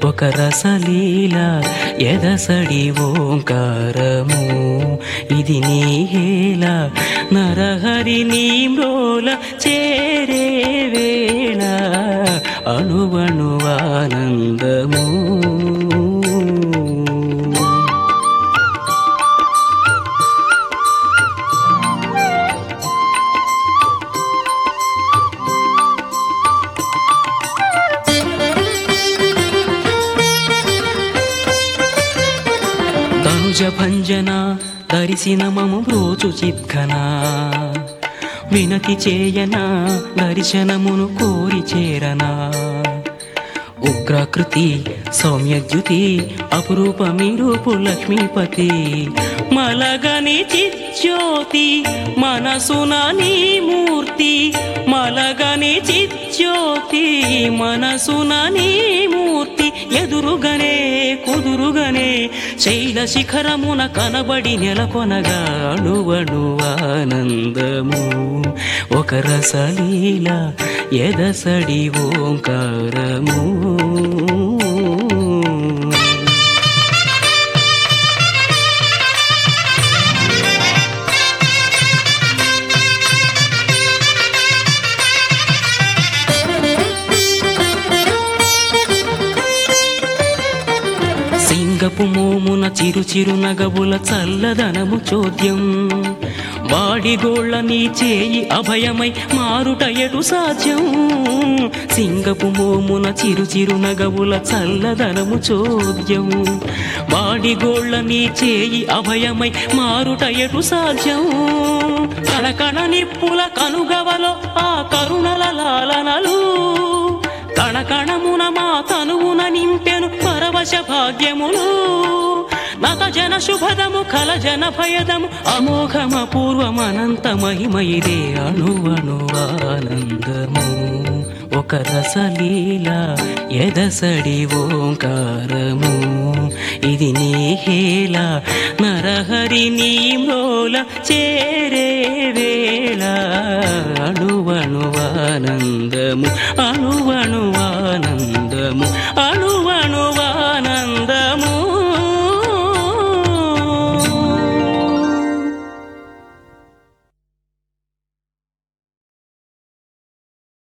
ఒక రసలీల ఎదసడి ఓంకారము ఇది నీ హేళ నరహరి నీ మ్రోల చేరే వేళ అణువణువానందము తనుజ భంజన దరిసిన మము బ్రోచు చిత్కన వినతి చేయన దర్శనమును కోరి చేరనా ఉగ్రాకృతి సౌమ్యద్యుతి అపురూపమి రూపు లక్ష్మీపతి మలగని చిజ్యోతి మనసున నీ మూర్తి మలగని చిజ్యోతి మనసున నీ మూర్తి ఎదురుగనే కుదురుగనే శైల శిఖరమున కనబడి నెలకొనగా అణువణు ఆనందము ఒక రసలీల ఎదసడి ఓంకారము సింగపు మోమున చిరు చిరు నగవుల చల్లదనము చోద్యం వాడిగోళ్ళ నీ చేయి అభయమై మారుట ఎటు సాధ్యం సింగపు మోమున చిరు చిరు నగవుల చల్లదనము చోద్యం వాడిగోళ్ళ నీ చేయి అభయమై మారుట ఎటు సాధ్యం కణకణ నిప్పుల కనుగవలో ఆ కరుణల లాలనలు కణకణమున మా తనువున నింపెను పరవశ భాగ్యములు నత జన శుభదము కల జన భయదము అమోఘమ పూర్వమనంత మహిమయిదే అణువణు ఆనందము ఒక రసలీల ఎదసడి ఓంకారము ఇది నీ హేళ నరహరి నీ మ్రోల చేరే వేళ అణువణువానందము అణువణువానందము అణువణువానందము